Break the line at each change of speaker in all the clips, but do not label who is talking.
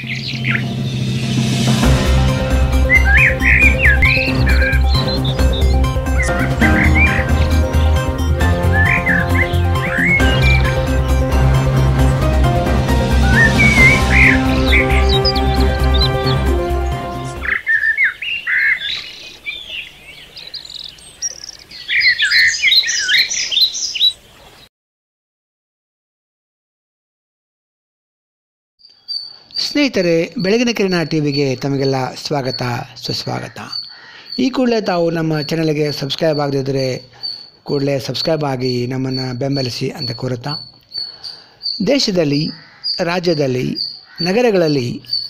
ಸ್ನೇಹಿತರೆ ಬೆಳಗಿನ ಕಿರಣ ಟಿ ವಿಗೆ ತಮಗೆಲ್ಲ ಸ್ವಾಗತ ಸುಸ್ವಾಗತ ಈ ಕೂಡಲೇ ತಾವು ನಮ್ಮ ಚಾನಲ್ಗೆ ಸಬ್ಸ್ಕ್ರೈಬ್ ಆಗದಿದ್ದರೆ ಕೂಡಲೇ ಸಬ್ಸ್ಕ್ರೈಬ್ ಆಗಿ ನಮ್ಮನ್ನು ಬೆಂಬಲಿಸಿ ಅಂತ ಕೋರುತ್ತಾ ದೇಶದಲ್ಲಿ ರಾಜ್ಯದಲ್ಲಿ ನಗರಗಳಲ್ಲಿ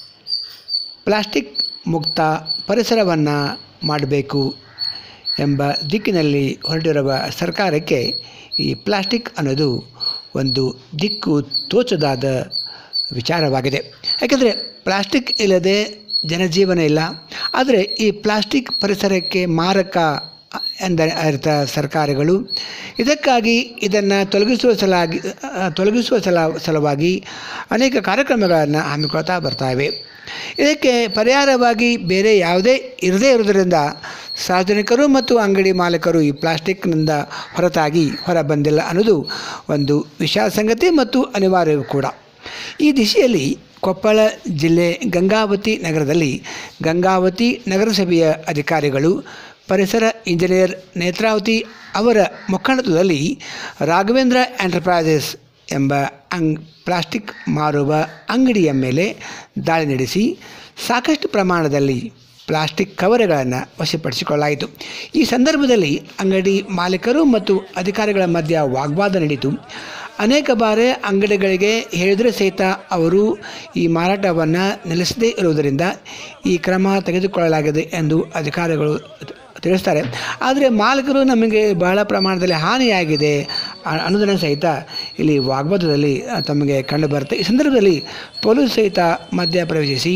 ಪ್ಲಾಸ್ಟಿಕ್ ಮುಕ್ತ ಪರಿಸರವನ್ನು ಮಾಡಬೇಕು ಎಂಬ ದಿಕ್ಕಿನಲ್ಲಿ ಹೊರಟಿರುವ ಸರ್ಕಾರಕ್ಕೆ ಈ ಪ್ಲಾಸ್ಟಿಕ್ ಅನ್ನೋದು ಒಂದು ದಿಕ್ಕು ತೋಚದಾದ ವಿಚಾರವಾಗಿದೆ ಯಾಕೆಂದರೆ ಪ್ಲಾಸ್ಟಿಕ್ ಇಲ್ಲದೆ ಜನಜೀವನ ಇಲ್ಲ ಆದರೆ ಈ ಪ್ಲಾಸ್ಟಿಕ್ ಪರಿಸರಕ್ಕೆ ಮಾರಕ ಎಂದರೆ ಅರ್ಥ ಸರ್ಕಾರಗಳು ಇದಕ್ಕಾಗಿ ಇದನ್ನು ತೊಲಗಿಸುವ ಸಲಾಗಿ ಅ, ತೊಲಗಿಸುವ ಸಲ ಸಲುವಾಗಿ ಅನೇಕ ಕಾರ್ಯಕ್ರಮಗಳನ್ನು ಹಮ್ಮಿಕೊಳ್ತಾ ಬರ್ತಾಯಿವೆ ಇದಕ್ಕೆ ಪರಿಹಾರವಾಗಿ ಬೇರೆ ಯಾವುದೇ ಇರದೇ ಇರುವುದರಿಂದ ಸಾರ್ವಜನಿಕರು ಮತ್ತು ಅಂಗಡಿ ಮಾಲೀಕರು ಈ ಪ್ಲಾಸ್ಟಿಕ್ನಿಂದ ಹೊರತಾಗಿ ಹೊರ ಬಂದಿಲ್ಲ ಅನ್ನೋದು ಒಂದು ವಿಷಾದ ಸಂಗತಿ ಮತ್ತು ಅನಿವಾರ್ಯವೂ ಕೂಡ ಈ ದಿಶೆಯಲ್ಲಿ ಕೊಪ್ಪಳ ಜಿಲ್ಲೆ ಗಂಗಾವತಿ ನಗರದಲ್ಲಿ ಗಂಗಾವತಿ ನಗರಸಭೆಯ ಅಧಿಕಾರಿಗಳು ಪರಿಸರ ಇಂಜಿನಿಯರ್ ನೇತ್ರಾವತಿ ಅವರ ಮುಖಂಡತ್ವದಲ್ಲಿ ರಾಘವೇಂದ್ರ ಎಂಟರ್ಪ್ರೈಸಸ್ ಎಂಬ ಅಂಗ್ ಪ್ಲಾಸ್ಟಿಕ್ ಮಾರುವ ಅಂಗಡಿಯ ಮೇಲೆ ದಾಳಿ ನಡೆಸಿ ಸಾಕಷ್ಟು ಪ್ರಮಾಣದಲ್ಲಿ ಪ್ಲಾಸ್ಟಿಕ್ ಕವರ್ಗಳನ್ನು ವಶಪಡಿಸಿಕೊಳ್ಳಲಾಯಿತು ಈ ಸಂದರ್ಭದಲ್ಲಿ ಅಂಗಡಿ ಮಾಲೀಕರು ಮತ್ತು ಅಧಿಕಾರಿಗಳ ಮಧ್ಯ ವಾಗ್ವಾದ ನಡೆಯಿತು ಅನೇಕ ಬಾರಿ ಅಂಗಡಿಗಳಿಗೆ ಹೇಳಿದರೆ ಸಹಿತ ಅವರು ಈ ಮಾರಾಟವನ್ನು ನಿಲ್ಲಿಸದೇ ಇರುವುದರಿಂದ ಈ ಕ್ರಮ ತೆಗೆದುಕೊಳ್ಳಲಾಗಿದೆ ಎಂದು ಅಧಿಕಾರಿಗಳು ತಿಳಿಸ್ತಾರೆ ಆದರೆ ಮಾಲೀಕರು ನಮಗೆ ಬಹಳ ಪ್ರಮಾಣದಲ್ಲಿ ಹಾನಿಯಾಗಿದೆ ಅ- ಅನ್ನೋದನ್ನು ಸಹಿತ ಇಲ್ಲಿ ವಾಗ್ವಾದದಲ್ಲಿ ಆ, ತಮಗೆ ಕಂಡು ಬರುತ್ತೆ ಈ ಸಂದರ್ಭದಲ್ಲಿ ಪೊಲೀಸ್ ಸಹಿತ ಮಧ್ಯ ಪ್ರವೇಶಿಸಿ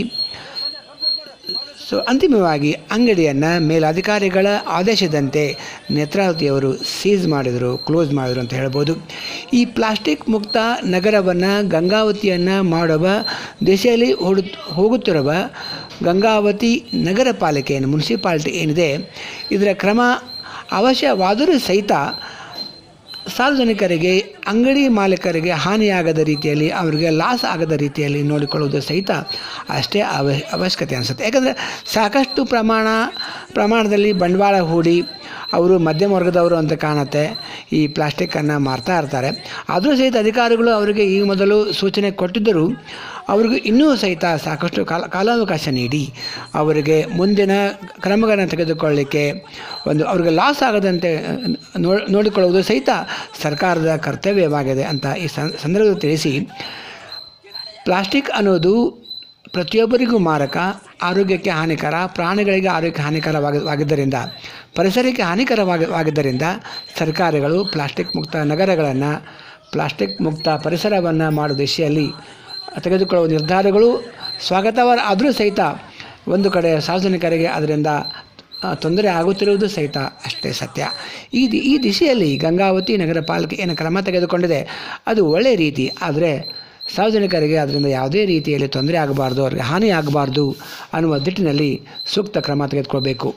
ಸೊ ಅಂತಿಮವಾಗಿ ಅಂಗಡಿಯನ್ನು ಮೇಲಧಿಕಾರಿಗಳ ಆದೇಶದಂತೆ ನೇತ್ರಾವತಿಯವರು ಸೀಸ್ ಮಾಡಿದರು ಕ್ಲೋಸ್ ಮಾಡಿದರು ಅಂತ ಹೇಳ್ಬೋದು ಈ ಪ್ಲಾಸ್ಟಿಕ್ ಮುಕ್ತ ನಗರವನ್ನು ಗಂಗಾವತಿಯನ್ನು ಮಾಡುವ ದಿಶೆಯಲ್ಲಿ ಓಡು ಹೋಗುತ್ತಿರುವ ಗಂಗಾವತಿ ನಗರ ಪಾಲಿಕೆ ಏನು ಮುನ್ಸಿಪಾಲ್ಟಿ ಏನಿದೆ ಇದರ ಕ್ರಮ ಅವಶ್ಯವಾದರೂ ಸಹಿತ ಸಾರ್ವಜನಿಕರಿಗೆ ಅಂಗಡಿ ಮಾಲೀಕರಿಗೆ ಹಾನಿಯಾಗದ ರೀತಿಯಲ್ಲಿ ಅವರಿಗೆ ಲಾಸ್ ಆಗದ ರೀತಿಯಲ್ಲಿ ನೋಡಿಕೊಳ್ಳುವುದು ಸಹಿತ ಅಷ್ಟೇ ಅವ ಅವಶ್ಯಕತೆ ಅನಿಸುತ್ತೆ ಯಾಕಂದರೆ ಸಾಕಷ್ಟು ಪ್ರಮಾಣ ಪ್ರಮಾಣದಲ್ಲಿ ಬಂಡವಾಳ ಹೂಡಿ ಅವರು ಮಧ್ಯಮ ವರ್ಗದವರು ಅಂತ ಕಾಣುತ್ತೆ ಈ ಪ್ಲಾಸ್ಟಿಕ್ಕನ್ನು ಮಾರ್ತಾ ಇರ್ತಾರೆ ಆದರೂ ಸಹಿತ ಅಧಿಕಾರಿಗಳು ಅವರಿಗೆ ಈ ಮೊದಲು ಸೂಚನೆ ಕೊಟ್ಟಿದ್ದರೂ ಅವ್ರಿಗೂ ಇನ್ನೂ ಸಹಿತ ಸಾಕಷ್ಟು ಕಾಲ ಕಾಲಾವಕಾಶ ನೀಡಿ ಅವರಿಗೆ ಮುಂದಿನ ಕ್ರಮಗಳನ್ನು ತೆಗೆದುಕೊಳ್ಳಲಿಕ್ಕೆ ಒಂದು ಅವ್ರಿಗೆ ಲಾಸ್ ಆಗದಂತೆ ನೋ ನೋಡಿಕೊಳ್ಳುವುದು ಸಹಿತ ಸರ್ಕಾರದ ಕರ್ತವ್ಯವಾಗಿದೆ ಅಂತ ಈ ಸಂ- ಸಂದರ್ಭದಲ್ಲಿ ತಿಳಿಸಿ ಪ್ಲಾಸ್ಟಿಕ್ ಅನ್ನೋದು ಪ್ರತಿಯೊಬ್ಬರಿಗೂ ಮಾರಕ ಆರೋಗ್ಯಕ್ಕೆ ಹಾನಿಕರ ಪ್ರಾಣಿಗಳಿಗೆ ಆರೋಗ್ಯಕ್ಕೆ ಹಾನಿಕರವಾಗಿ ವಾಗಿದ್ದರಿಂದ ಪರಿಸರಕ್ಕೆ ಹಾನಿಕರವಾಗಿ ವಾಗಿದ್ದರಿಂದ ಸರ್ಕಾರಗಳು ಪ್ಲಾಸ್ಟಿಕ್ ಮುಕ್ತ ನಗರಗಳನ್ನು ಪ್ಲಾಸ್ಟಿಕ್ ಮುಕ್ತ ಪರಿಸರವನ್ನು ಮಾಡುವ ದಿಶೆಯಲ್ಲಿ ತೆಗೆದುಕೊಳ್ಳುವ ನಿರ್ಧಾರಗಳು ಸ್ವಾಗತವಾದ ಆದರೂ ಸಹಿತ ಒಂದು ಕಡೆ ಸಾರ್ವಜನಿಕರಿಗೆ ಅದರಿಂದ ಆ, ತೊಂದರೆ ಆಗುತ್ತಿರುವುದು ಸಹಿತ ಅಷ್ಟೇ ಸತ್ಯ ಈ ದಿ ಈ ದಿಶೆಯಲ್ಲಿ ಗಂಗಾವತಿ ನಗರ ಪಾಲಿಕೆ ಏನು ಕ್ರಮ ತೆಗೆದುಕೊಂಡಿದೆ ಅದು ಒಳ್ಳೆಯ ರೀತಿ ಆದರೆ ಸಾರ್ವಜನಿಕರಿಗೆ ಅದರಿಂದ ಯಾವುದೇ ರೀತಿಯಲ್ಲಿ ತೊಂದರೆ ಆಗಬಾರ್ದು ಅವರಿಗೆ ಹಾನಿ ಆಗಬಾರ್ದು ಅನ್ನುವ ದಿಟ್ಟಿನಲ್ಲಿ ಸೂಕ್ತ ಕ್ರಮ ತೆಗೆದುಕೊಳ್ಬೇಕು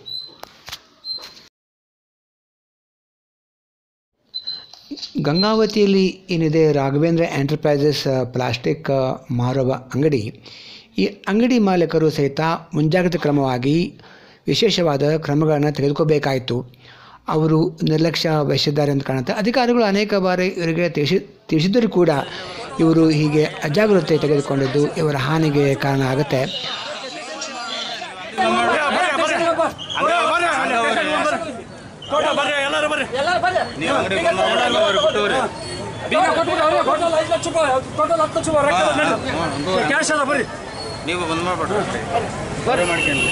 ಗಂಗಾವತಿಯಲ್ಲಿ ಏನಿದೆ ರಾಘವೇಂದ್ರ ಎಂಟರ್ಪ್ರೈಸಸ್ ಪ್ಲಾಸ್ಟಿಕ್ ಮಾರುವ ಅಂಗಡಿ ಈ ಅಂಗಡಿ ಮಾಲೀಕರು ಸಹಿತ ಮುಂಜಾಗ್ರತಾ ಕ್ರಮವಾಗಿ ವಿಶೇಷವಾದ ಕ್ರಮಗಳನ್ನು ತೆಗೆದುಕೋಬೇಕಾಯಿತು ಅವರು ನಿರ್ಲಕ್ಷ್ಯ ವಹಿಸಿದ್ದಾರೆ ಅಂತ ಕಾಣುತ್ತೆ ಅಧಿಕಾರಿಗಳು ಅನೇಕ ಬಾರಿ ಇವರಿಗೆ ತಿಳಿಸಿ ತಿಳಿಸಿದ್ದರೂ ಕೂಡ ಇವರು ಹೀಗೆ ಅಜಾಗ್ರತೆ ತೆಗೆದುಕೊಂಡಿದ್ದು ಇವರ ಹಾನಿಗೆ ಕಾರಣ ಆಗುತ್ತೆ
ನೀವು ಅಂಗಡಿ ಬಂದ್ ಮಾಡ್ಬಿಟ್ಟು ಅವ್ರಿಗೆ ಕೊಟ್ಟವ್ರಿ
ಬೀಗ ಕೊಟ್ಬಿಟ್ಟು ಅವ್ರಿಗೆ ಟೋಟಲ್ ಐದು ಲಕ್ಷ ರೂಪಾಯಿ ಟೋಟಲ್ ಹತ್ತು ಲಕ್ಷ ರೂಪಾಯಿ ರೊಕ್ಕ ನಡೀತು. ಕ್ಯಾಶ್ ಅದ ಬರ್ರಿ
ನೀವು ಬಂದ್ ಮಾಡ್ಬಿಡ್ರಿ ಅಷ್ಟೇ ಬರೀ ಮಾಡ್ಕೊಂಡು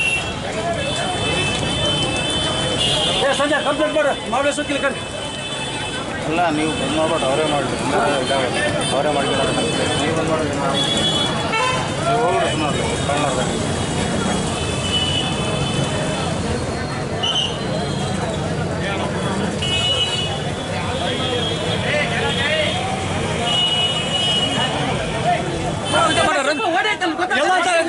ಏ ಸಂಜೆ ಕಂಪ್ಲೇಂಟ್ ಮಾಡ್ರಿ ಮಾಡೋ ಸುತ್ತಿಲ್ಲ ಕರಿ
ಅಲ್ಲ ನೀವು ಬಂದ್ ಮಾಡ್ಬಿಟ್ಟು ಅವರೇ ಮಾಡಲಿ ಇದಾಗತ್ತೆ ಅವರೇ ಮಾಡ್ಕೊಳ್ಳೋದು ನೀವು ಬಂದ್ ಮಾಡಿ ನೀವು ಹೋಗ್ಬಿಟ್ಟು ನೋಡ್ರಿ ಕಣ್ಣಾರ್ದಾಗ
ಎಲ್ಲ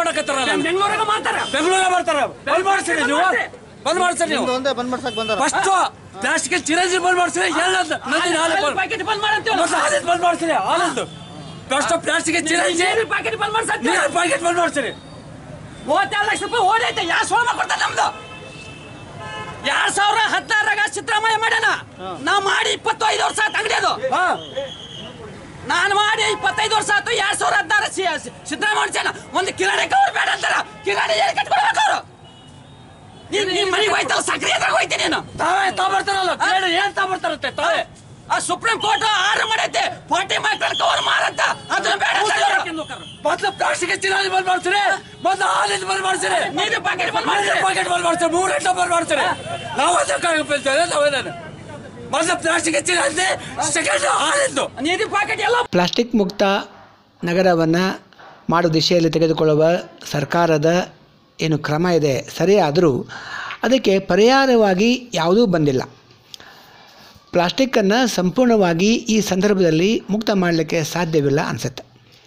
ಮಾಡಕತ್ತಾರ ಬೆಂಗಳೂರಾಗ ಮಾಡ್ತಾರೆ ಬೆಂಗಳೂರಾಗ ಮಾಡ್ತಾರೆ ಬಂದ್ ಮಾಡ್ಸಿರಿ ನೀವು ಬಂದ್ ಮಾಡ್ಸಿರಿ ನೀವು
ನಿಮ್ದು ಒಂದೇ ಬಂದ್ ಮಾಡ್ಸಕ್ ಬಂದಾರ
ಫಸ್ಟ್ ಪ್ಲಾಸ್ಟಿಕ್ ಚಿರಂಜಿ ಬಂದ್ ಮಾಡ್ಸಿರಿ ಏನಂತ ನಂದಿನ ಹಾಲು ಪ್ಯಾಕೆಟ್ ಬಂದ್ ಮಾಡಂತ ಹಾಲಿದ್ ಬಂದ್ ಮಾಡ್ಸಿರಿ ಹಾಲದ್ದು ಫಸ್ಟ್ ಪ್ಲಾಸ್ಟಿಕ್ ಚಿರಂಜಿ ಪ್ಯಾಕೆಟ್ ಬಂದ್ ಮಾಡ್ಸಕ್ ನೀರು ಪ್ಯಾಕೆಟ್ ಬಂದ್ ಮಾಡ್ಸಿರಿ ಮೂವತ್ತೆರಡು ಲಕ್ಷ ರೂಪಾಯಿ ಓಡೈತೆ ಯಾವ ಸೋಮ ಕೊಡ್ತಾರೆ ನಮ್ದು ಎರಡ್ ಸಾವಿರ ಹದಿನಾರಾಗ ಸಿದ್ದರಾಮಯ್ಯ ಮಾಡ್ಯಾನ ನಾ ಮಾಡಿ ಇಪ್ಪತ್ತೈದು ವರ್ಷ ಆಯ್ತು ಅಂಗಡಿ ಅದು ನಾನು ಮಾಡಿ ಇಪ್ಪತ್ತೈದು ವರ್ಷ ಆಯ್ತು ಎರಡ್ ಸಾವಿರ ಹದಿನಾರ ಸಿದ್ದರಾಮಯ್ಯ ಮಾಡ್ಸ್ಯಾನ ಒಂದು ಕಿರಾಣಿ ಕವರ್ ಬೇಡ ಅಂತಾರ ಕಿರಾಣಿ ಎಲ್ಲಿ ಕಟ್ಕೊಡ್ಬೇಕು ಅವರು ನೀನ್ ನಿಮ್ ಮನೆಗೆ ಹೋಯ್ತಲ್ಲ ಸಕ್ರೆ ಎದ್ರಾಗ ಹೋಯ್ತೀನಿ ನೀನು ತಾವೇ ತಾಬರ್ತಾರಲ್ಲ ಕೇಳಿ ಏನ್ ತಾಬರ್ತಾರತ್ತೆ ತಾವೇ ಆ ಸುಪ್ರೀಂ ಕೋರ್ಟ್ ಆರ್ಡರ್ ಮಾಡೈತೆ ಫಾರ್ಟಿ ಮೈಕ್ರೋನ್ ಕವರ್ ಮಾರಂತ ಅದನ್ನ ಬೇಡ ಮೊದ್ಲು ಪ್ಲಾಸ್ಟಿಕ್ ಚಿರಾಜಿ ಬಂದ್ ಮಾಡ್ತೀರಿ ಮೊದ್ಲು ಹಾಲಿಂದ ಬಂದ್ ಮಾಡ್ತೀರಿ ನೀರು ಪ್ಯಾಕೆಟ್ ಬಂದ್ ಮಾಡ್ತೀರಿ ಪ್ಯಾಕೆಟ್ ಬಂದ್ ಮಾಡ್ತೀರಿ ಮೂರು ಗಂಟೆ ಬಂದ್ ಮಾಡ್ತೀರಿ ನಾವು ಅದಕ್ಕೆ ಬೀಳ್ತೇವೆ ನಾವೇನೇನು ಮೊದ್ಲು ಪ್ಲಾಸ್ಟಿಕ್ ಚಿರಾಜಿ ಸೆಕೆಂಡ್ ಹಾಲಿಂದು ನೀರು ಪ್ಯಾಕೆಟ್ ಎಲ್ಲ
ಪ್ಲಾಸ್ಟಿಕ್ ಮುಕ್ತ ನಗರವನ್ನು ಮಾಡುವ ದಿಶೆಯಲ್ಲಿ ತೆಗೆದುಕೊಳ್ಳುವ ಸರ್ಕಾರದ ಏನು ಕ್ರಮ ಇದೆ ಸರಿಯಾದರೂ ಅದಕ್ಕೆ ಪರಿಹಾರವಾಗಿ ಯಾವುದೂ ಬಂದಿಲ್ಲ ಪ್ಲಾಸ್ಟಿಕ್ಕನ್ನು ಸಂಪೂರ್ಣವಾಗಿ ಈ ಸಂದರ್ಭದಲ್ಲಿ ಮುಕ್ತ ಮಾಡಲಿಕ್ಕೆ ಸಾಧ್ಯವಿಲ್ಲ ಅನಿಸುತ್ತೆ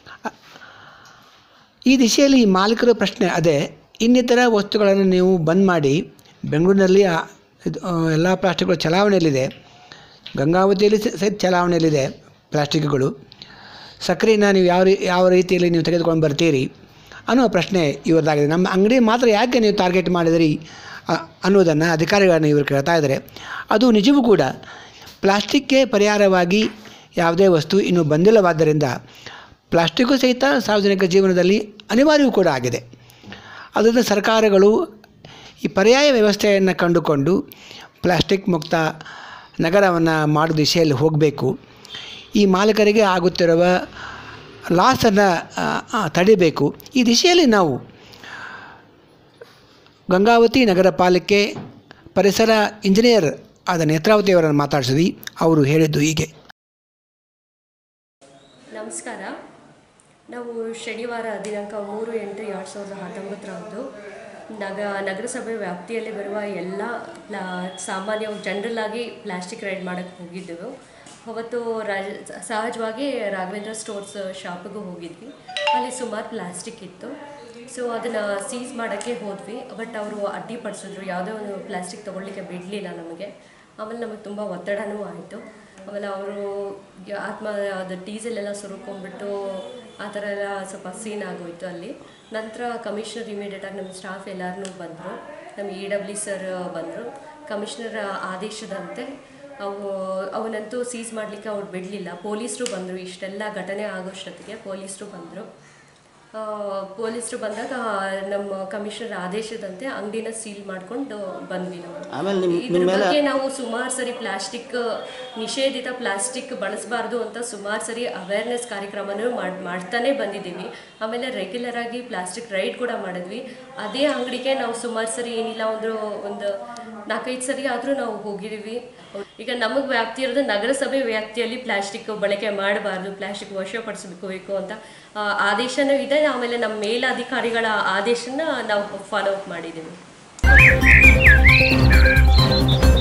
ಈ ದಿಶೆಯಲ್ಲಿ ಈ ಮಾಲೀಕರ ಪ್ರಶ್ನೆ ಅದೇ ಇನ್ನಿತರ ವಸ್ತುಗಳನ್ನು ನೀವು ಬಂದ್ ಮಾಡಿ ಬೆಂಗಳೂರಿನಲ್ಲಿ ಆ- ಇದು ಎಲ್ಲ ಪ್ಲಾಸ್ಟಿಕ್ಗಳು ಚಲಾವಣೆಯಲ್ಲಿದೆ ಗಂಗಾವತಿಯಲ್ಲಿ ಸ- ಸಹಿತ ಚಲಾವಣೆಯಲ್ಲಿದೆ ಪ್ಲಾಸ್ಟಿಕ್ಗಳು ಸಕ್ಕರೆನ ನೀವು ಯಾವ ರೀ ಯಾವ ರೀತಿಯಲ್ಲಿ ನೀವು ತೆಗೆದುಕೊಂಡು ಬರ್ತೀರಿ ಅನ್ನೋ ಪ್ರಶ್ನೆ ಇವರದಾಗಿದೆ ನಮ್ಮ ಅಂಗಡಿ ಮಾತ್ರ ಯಾಕೆ ನೀವು ಟಾರ್ಗೆಟ್ ಮಾಡಿದಿರಿ ಅ- ಅನ್ನೋದನ್ನು ಅಧಿಕಾರಿಗಳನ್ನು ಇವರು ಕೇಳ್ತಾ ಇದ್ದಾರೆ ಅದು ನಿಜವೂ ಕೂಡ ಪ್ಲಾಸ್ಟಿಕ್ಗೆ ಪರಿಹಾರವಾಗಿ ಯಾವುದೇ ವಸ್ತು ಇನ್ನೂ ಬಂದಿಲ್ಲವಾದ್ದರಿಂದ ಪ್ಲಾಸ್ಟಿಕ್ಕು ಸಹಿತ ಸಾರ್ವಜನಿಕ ಜೀವನದಲ್ಲಿ ಅನಿವಾರ್ಯವೂ ಕೂಡ ಆಗಿದೆ ಅದರಿಂದ ಸರ್ಕಾರಗಳು ಈ ಪರ್ಯಾಯ ವ್ಯವಸ್ಥೆಯನ್ನು ಕಂಡುಕೊಂಡು ಪ್ಲಾಸ್ಟಿಕ್ ಮುಕ್ತ ನಗರವನ್ನು ಮಾಡೋ ದಿಶೆಯಲ್ಲಿ ಹೋಗಬೇಕು ಈ ಮಾಲೀಕರಿಗೆ ಆಗುತ್ತಿರುವ ಲಾಸನ್ನು ತಡಿಬೇಕು ಈ ದಿಶೆಯಲ್ಲಿ ನಾವು ಗಂಗಾವತಿ ನಗರ ಪಾಲಿಕೆ ಪರಿಸರ ಇಂಜಿನಿಯರ್ ಆದ ನೇತ್ರಾವತಿಯವರನ್ನು ಮಾತಾಡಿಸಿದ್ವಿ ಅವರು ಹೇಳಿದ್ದು ಹೀಗೆ
ನಮಸ್ಕಾರ ನಾವು ಶನಿವಾರ ದಿನಾಂಕ ಮೂರು ಎಂಟು ಎರಡು ಸಾವಿರದ ಹತ್ತೊಂಬತ್ತರಂದು ನಗ ನಗರಸಭೆ ವ್ಯಾಪ್ತಿಯಲ್ಲಿ ಬರುವ ಎಲ್ಲ ಪ್ಲಾ ಸಾಮಾನ್ಯ ಜನರಲ್ ಆಗಿ ಪ್ಲಾಸ್ಟಿಕ್ ರೈಡ್ ಮಾಡೋಕ್ಕೆ ಹೋಗಿದ್ದೆವು ಅವತ್ತು ರಾಜ ಸಹಜವಾಗಿ ರಾಘವೇಂದ್ರ ಸ್ಟೋರ್ಸ್ ಶಾಪಿಗೂ ಹೋಗಿದ್ವಿ ಅಲ್ಲಿ ಸುಮಾರು ಪ್ಲಾಸ್ಟಿಕ್ ಇತ್ತು ಸೊ ಅದನ್ನು ಸೀಸ್ ಮಾಡೋಕ್ಕೆ ಹೋದ್ವಿ ಬಟ್ ಅವರು ಅಡ್ಡಿಪಡಿಸಿದ್ರು ಯಾವುದೇ ಒಂದು ಪ್ಲಾಸ್ಟಿಕ್ ತೊಗೊಳ್ಲಿಕ್ಕೆ ಬಿಡಲಿಲ್ಲ ನಮಗೆ ಆಮೇಲೆ ನಮಗೆ ತುಂಬ ಒತ್ತಡನೂ ಆಯಿತು ಆಮೇಲೆ ಅವರು ಆತ್ಮ ಅದು ಡೀಸೆಲ್ ಎಲ್ಲ ಸುರುಕೊಂಡ್ಬಿಟ್ಟು ಆ ಥರ ಎಲ್ಲ ಸ್ವಲ್ಪ ಸೀನ್ ಆಗೋಯ್ತು ಅಲ್ಲಿ ನಂತರ ಕಮಿಷನರ್ ಇಮಿಡಿಯೇಟಾಗಿ ನಮ್ಮ ಸ್ಟಾಫ್ ಎಲ್ಲರೂ ಬಂದರು ನಮ್ಮ ಇ ಡಬ್ಲ್ಯೂ ಸರ್ ಬಂದರು ಕಮಿಷನರ್ ಆದೇಶದಂತೆ ಅವು ಅವನಂತೂ ಸೀಸ್ ಮಾಡಲಿಕ್ಕೆ ಅವ್ರು ಬಿಡಲಿಲ್ಲ ಪೊಲೀಸರು ಬಂದರು ಇಷ್ಟೆಲ್ಲ ಘಟನೆ ಆಗೋಷ್ಟೊತ್ತಿಗೆ ಪೊಲೀಸರು ಬಂದರು ಪೊಲೀಸರು ಬಂದಾಗ ನಮ್ಮ ಕಮಿಷನರ್ ಆದೇಶದಂತೆ ಅಂಗಡಿನ ಸೀಲ್ ಮಾಡ್ಕೊಂಡು ಬಂದ್ವಿ
ಆಮೇಲೆ
ನಾವು
ನಿಮ್-
ಇದ್ರ
ನಿಮ್ ಮೇಲೆ-
ಬಗ್ಗೆ ನಾವು ಸುಮಾರು ಸರಿ ಪ್ಲಾಸ್ಟಿಕ್ ನಿಷೇಧಿತ ಪ್ಲಾಸ್ಟಿಕ್ ಬಳಸಬಾರ್ದು ಅಂತ ಸುಮಾರು ಸರಿ ಅವೇರ್ನೆಸ್ ಕಾರ್ಯಕ್ರಮನೂ ಮಾಡ್ ಮಾಡ್ತಾನೆ ಬಂದಿದ್ದೀವಿ ಆಮೇಲೆ ರೆಗ್ಯುಲರ್ ಆಗಿ ಪ್ಲಾಸ್ಟಿಕ್ ರೈಡ್ ಕೂಡ ಮಾಡಿದ್ವಿ ಅದೇ ಅಂಗಡಿಗೆ ನಾವು ಸುಮಾರು ಸರಿ ಏನಿಲ್ಲ ಒಂದು ಒಂದು ನಾಲ್ಕೈದು ಸರಿ ಆದರೂ ನಾವು ಹೋಗಿದ್ದೀವಿ ಈಗ ನಮಗೆ ವ್ಯಾಪ್ತಿ ಇರೋದು ನಗರಸಭೆ ವ್ಯಾಪ್ತಿಯಲ್ಲಿ ಪ್ಲಾಸ್ಟಿಕ್ ಬಳಕೆ ಮಾಡಬಾರ್ದು ಪ್ಲಾಸ್ಟಿಕ್ ವಶಪಡಿಸಬೇಕು ಅಂತ ಆ, ಆದೇಶನೂ ಇದೆ ಆಮೇಲೆ ನಮ್ಮ ಮೇಲಧಿಕಾರಿಗಳ ಆದೇಶನ ನಾವು ಫಾಲೋ ಅಪ್ ಮಾಡಿದ್ದೀವಿ